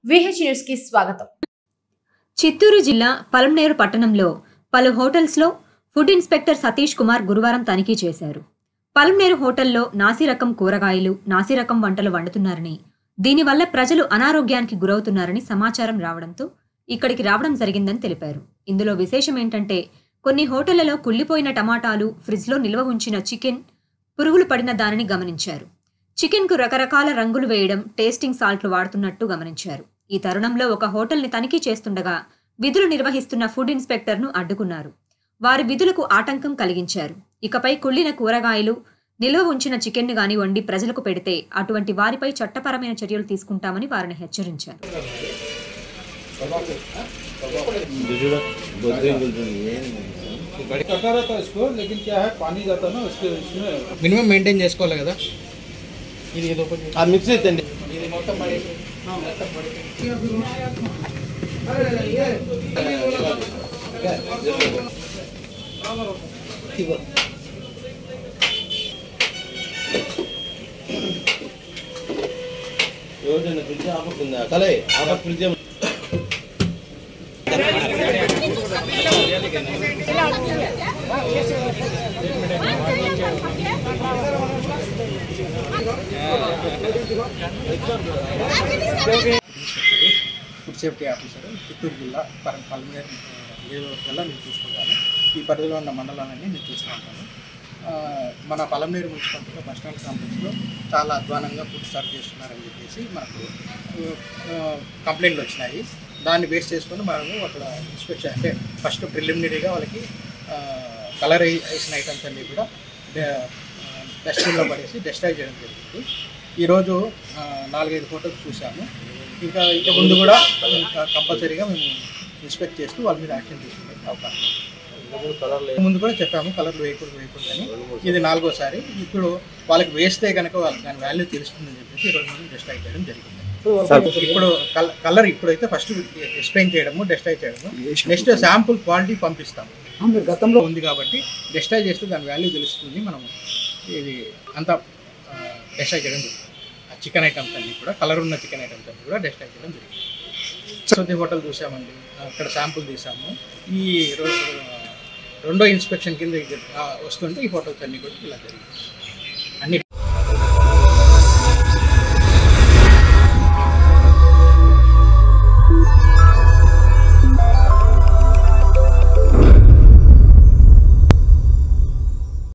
VH news కి స్వాగతం చిత్తూరు జిల్లా పలంనేరు పట్టణంలో పలు హోటల్స్లో ఫుడ్ ఇన్స్పెక్టర్ సతీష్ కుమార్ గురువారం తనిఖీ చేశారు పలంనేరు హోటల్లో నాసిరకం కూరగాయలు నాసిరకం వంటలు వండుతున్నారని దీనివల్ల ప్రజలు అనారోగ్యానికి గురవుతున్నారని సమాచారం రావడంతో ఇక్కడికి రావడం జరిగిందని తెలిపారు ఇందులో విశేషం ఏంటంటే కొన్ని హోటళ్లలో కుళ్ళిపోయిన టమాటాలు ఫ్రిడ్జ్లో నిల్వ ఉంచిన చికెన్ పురుగులు పడిన దానిని గమనించారు చికెన్కు రకరకాల రంగులు వేయడం టేస్టింగ్ సాల్ట్లు వాడుతున్నట్టు గమనించారు ఈ తరుణంలో ఒక హోటల్ని తనిఖీ చేస్తుండగా విధులు నిర్వహిస్తున్న ఫుడ్ ఇన్స్పెక్టర్ను అడ్డుకున్నారు వారి విధులకు ఆటంకం కలిగించారు ఇకపై కుళ్ళిన కూరగాయలు నిల్వ ఉంచిన చికెన్ను గాని వండి ప్రజలకు పెడితే అటువంటి వారిపై చట్టపరమైన చర్యలు తీసుకుంటామని వారిని హెచ్చరించారు कटा रहता है इसको लेकिन क्या है पानी जाता है ना उसके इसमें మినిమం మెయింటైన్ చేసుకోవాలి కదా ఇది ఏదో ఒకటి ఆ మిక్స్ అయితండి ఇది మొత్తం పడేసి మొత్తం పడేసి ఎవరిదైనా ఫ్రిడ్జ్ ఆపకుందా కలే ఆప fridge food safety officer Chittoor జిల్లా పరం పల్మనేరు నియోజకవర్గంలో నేను చూసుకుంటాను ఈ పరిధిలో ఉన్న మండలాలన్నీ నేను చూస్తూ ఉంటాను ఆ, మన పలంనేరు మున్సిపాలిటీలో బస్ స్టాండ్ కాంప్లెక్స్లో చాలా అధ్వానంగా ఫుడ్ సర్వ్ చేస్తున్నారని చెప్పేసి మనకు ఆ, కంప్లైంట్లు వచ్చినాయి దాన్ని బేస్ చేసుకొని మనము అక్కడ ఇన్స్పెక్షన్ అంటే ఫస్ట్ ప్రిలిమినరీగా వాళ్ళకి కలర్ వేసిన ఐటమ్స్ అన్నీ కూడా డస్ట్బిన్లో పడేసి డెస్ట్రాయ్ చేయడం జరిగింది ఈరోజు ఆ, నాలుగైదు ఫోటోస్ చూసాము ఇంకా ఇక ముందు కూడా ఇంకా కంపల్సరీగా మేము ఇన్స్పెక్ట్ చేస్తూ వాళ్ళ మీద యాక్షన్ తీసుకునే అవకాశం ఉంది. ముందు కూడా చెప్పాము కలర్లు వేయకూడదు వేయకూడదు అని ఇది నాలుగోసారి ఇప్పుడు వాళ్ళకి వేస్తే కనుక వాళ్ళకి దాని వాల్యూ తెలుస్తుందని చెప్పేసి ఈరోజు మనం డెస్ట్రాయ్ చేయడం జరిగింది ఇప్పుడు కల- కలర్ ఇప్పుడైతే ఫస్ట్ ఎక్స్ప్లెయిన్ చేయడము డెస్ట్రాయ్ చేయడము నెక్స్ట్ శాంపుల్ క్వాలిటీ పంపిస్తాము గతంలో ఉంది కాబట్టి డెస్ట్రాయ్ చేస్తే దాని వాల్యూ తెలుస్తుంది మనం ఇది అంతా డెస్ట్రాయ్ చేయడం జరిగింది ఆ చికెన్ ఐటమ్స్ అన్ని కూడా కలర్ ఉన్న చికెన్ ఐటమ్స్ అన్ని కూడా డెస్ట్రాయ్ చేయడం జరిగింది సరస్వతి హోటల్ చూసామండి అక్కడ శాంపుల్ తీసాము ఈ రో- రెండో ఇన్స్పెక్షన్ కింద ఇది, ఆ, వస్తుంటే ఈ హోటల్స్ అన్ని కూడా ఇలా జరిగింది